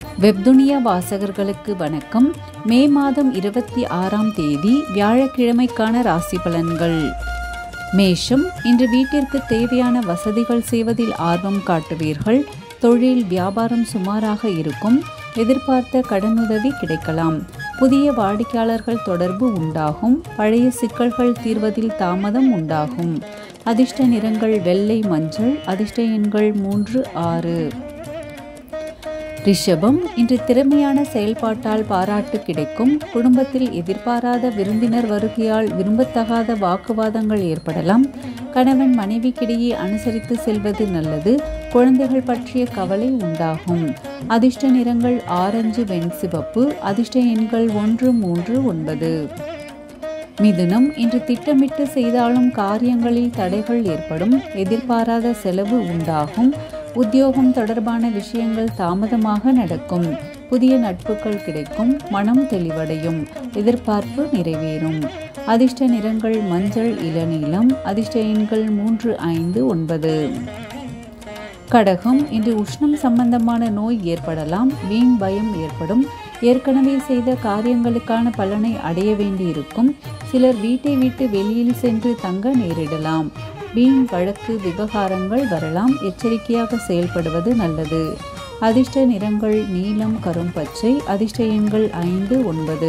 வெப்துனியா வாசகர்களுக்கு வணக்கம் மே மாதம் இருபத்தி ஆறாம் தேதி வியாழக்கிழமைக்கான ராசி பலன்கள் மேஷம் இன்று வீட்டிற்கு தேவையான வசதிகள் செய்வதில் ஆர்வம் காட்டுவீர்கள் தொழில் வியாபாரம் சுமாராக இருக்கும் எதிர்பார்த்த கடனுதவி கிடைக்கலாம் புதிய வாடிக்கையாளர்கள் தொடர்பு உண்டாகும் பழைய சிக்கல்கள் தீர்வதில் தாமதம் உண்டாகும் அதிர்ஷ்ட நிறங்கள் வெள்ளை மஞ்சள் அதிர்ஷ்ட எண்கள் மூன்று ஆறு ரிஷபம் இன்று திறமையான செயல்பாட்டால் பாராட்டு கிடைக்கும் குடும்பத்தில் எதிர்பாராத விருந்தினர் வருகையால் விரும்பத்தகாத வாக்குவாதங்கள் ஏற்படலாம் கணவன் மனைவிக்கிடையே அனுசரித்து செல்வது நல்லது குழந்தைகள் பற்றிய கவலை உண்டாகும் அதிர்ஷ்ட நிறங்கள் ஆரஞ்சு வெண்சிவப்பு அதிர்ஷ்ட எண்கள் ஒன்று மூன்று ஒன்பது மிதுனம் இன்று திட்டமிட்டு செய்தாலும் காரியங்களில் தடைகள் ஏற்படும் எதிர்பாராத செலவு உண்டாகும் உத்தியோகம் தொடர்பான விஷயங்கள் தாமதமாக நடக்கும் புதிய நட்புகள் கிடைக்கும் மனம் தெளிவடையும் எதிர்பார்ப்பு நிறைவேறும் அதிர்ஷ்ட நிறங்கள் மஞ்சள் இளநீலம் அதிர்ஷ்ட எண்கள் மூன்று ஐந்து ஒன்பது கடகம் இன்று உஷ்ணம் சம்பந்தமான நோய் ஏற்படலாம் வீண் பயம் ஏற்படும் ஏற்கனவே செய்த காரியங்களுக்கான பலனை அடைய வேண்டியிருக்கும் சிலர் வீட்டை விட்டு வெளியில் சென்று தங்க நேரிடலாம் வீண் வழக்கு விவகாரங்கள் வரலாம் எச்சரிக்கையாக செயல்படுவது நல்லது அதிர்ஷ்ட நிறங்கள் நீலம் கரும்பச்சை அதிர்ஷ்ட எண்கள் ஐந்து ஒன்பது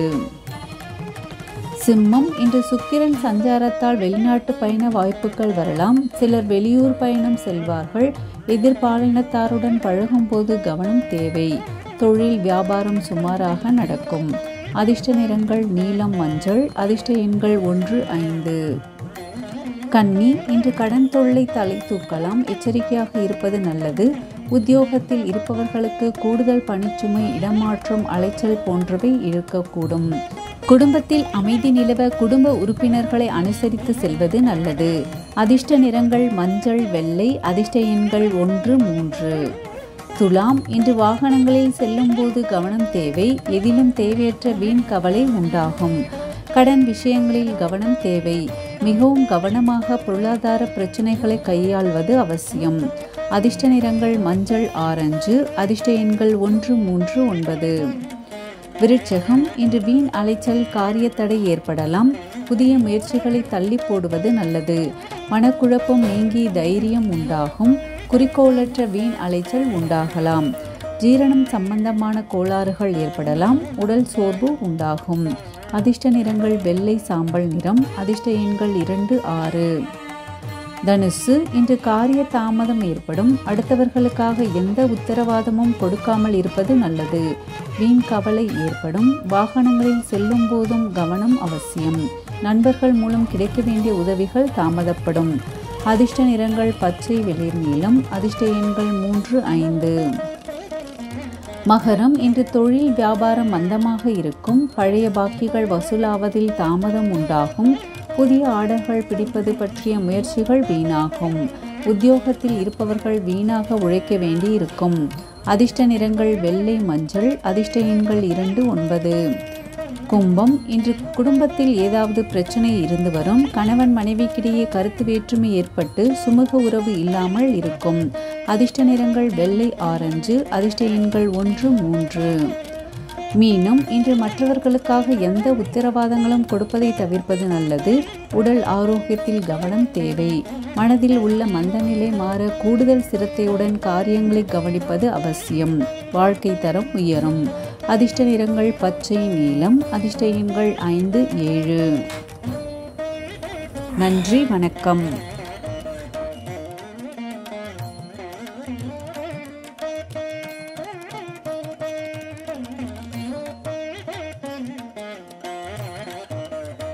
சிம்மம் இன்று சுக்கிரன் சஞ்சாரத்தால் வெளிநாட்டு பயண வாய்ப்புகள் வரலாம் சிலர் வெளியூர் பயணம் செல்வார்கள் எதிர்பாலினத்தாருடன் பழகும்போது கவனம் தேவை தொழில் வியாபாரம் சுமாராக நடக்கும் அதிர்ஷ்ட நிறங்கள் நீலம் மஞ்சள் அதிர்ஷ்ட எண்கள் ஒன்று ஐந்து கன்னி இன்று கடன் தொல்லை தலை தூக்கலாம் எச்சரிக்கையாக இருப்பது நல்லது உத்தியோகத்தில் இருப்பவர்களுக்கு கூடுதல் பணிச்சுமை இடமாற்றம் அலைச்சல் போன்றவை இருக்கக்கூடும் குடும்பத்தில் அமைதி நிலவ குடும்ப உறுப்பினர்களை அனுசரித்து செல்வது நல்லது அதிர்ஷ்ட நிறங்கள் மஞ்சள் வெள்ளை அதிர்ஷ்ட எண்கள் ஒன்று மூன்று துலாம் இன்று வாகனங்களில் செல்லும்போது கவனம் தேவை எதிலும் தேவையற்ற வீண் கவலை உண்டாகும் கடன் விஷயங்களில் கவனம் தேவை மிகவும் கவனமாக பொருளாதார பிரச்சனைகளை கையாள்வது அவசியம் அதிர்ஷ்ட நிறங்கள் மஞ்சள் ஆரஞ்சு அதிர்ஷ்ட எண்கள் ஒன்று மூன்று ஒன்பது விருட்சகம் இன்று வீண் அலைச்சல் காரியத்தடை ஏற்படலாம் புதிய முயற்சிகளை தள்ளி போடுவது நல்லது மனக்குழப்பம் நீங்கி தைரியம் உண்டாகும் குறிக்கோளற்ற வீண் அலைச்சல் உண்டாகலாம் ஜீரணம் சம்பந்தமான கோளாறுகள் ஏற்படலாம் உடல் சோர்வு உண்டாகும் அதிர்ஷ்ட நிறங்கள் வெள்ளை சாம்பல் நிறம் அதிர்ஷ்ட எண்கள் இரண்டு ஆறு தனுசு இன்று காரிய தாமதம் ஏற்படும் அடுத்தவர்களுக்காக எந்த உத்தரவாதமும் கொடுக்காமல் இருப்பது நல்லது வீண் கவலை ஏற்படும் வாகனங்களில் செல்லும் போதும் கவனம் அவசியம் நண்பர்கள் மூலம் கிடைக்க வேண்டிய உதவிகள் தாமதப்படும் அதிர்ஷ்ட நிறங்கள் பச்சை வெளிர் நீளம் அதிர்ஷ்ட எண்கள் மூன்று ஐந்து மகரம் இன்று தொழில் வியாபாரம் மந்தமாக இருக்கும் பழைய பாக்கிகள் வசூலாவதில் தாமதம் உண்டாகும் புதிய ஆர்டர்கள் பிடிப்பது பற்றிய முயற்சிகள் வீணாகும் உத்தியோகத்தில் இருப்பவர்கள் வீணாக உழைக்க வேண்டி இருக்கும் அதிர்ஷ்ட நிறங்கள் வெள்ளை மஞ்சள் அதிர்ஷ்ட எண்கள் இரண்டு ஒன்பது கும்பம் இன்று குடும்பத்தில் ஏதாவது பிரச்சனை இருந்து வரும் கணவன் மனைவிக்கிடையே கருத்து வேற்றுமை ஏற்பட்டு சுமூக உறவு இல்லாமல் இருக்கும் அதிர்ஷ்ட நிறங்கள் வெள்ளை ஆரஞ்சு அதிர்ஷ்ட எண்கள் ஒன்று மூன்று மீனும் இன்று மற்றவர்களுக்காக எந்த உத்தரவாதங்களும் கொடுப்பதை தவிர்ப்பது நல்லது உடல் ஆரோக்கியத்தில் கவனம் தேவை மனதில் உள்ள மந்தநிலை மாற கூடுதல் சிரத்தையுடன் காரியங்களை கவனிப்பது அவசியம் வாழ்க்கை தரம் உயரும் அதிர்ஷ்ட நிறங்கள் பச்சை நீலம் அதிர்ஷ்ட எண்கள் ஐந்து ஏழு நன்றி வணக்கம்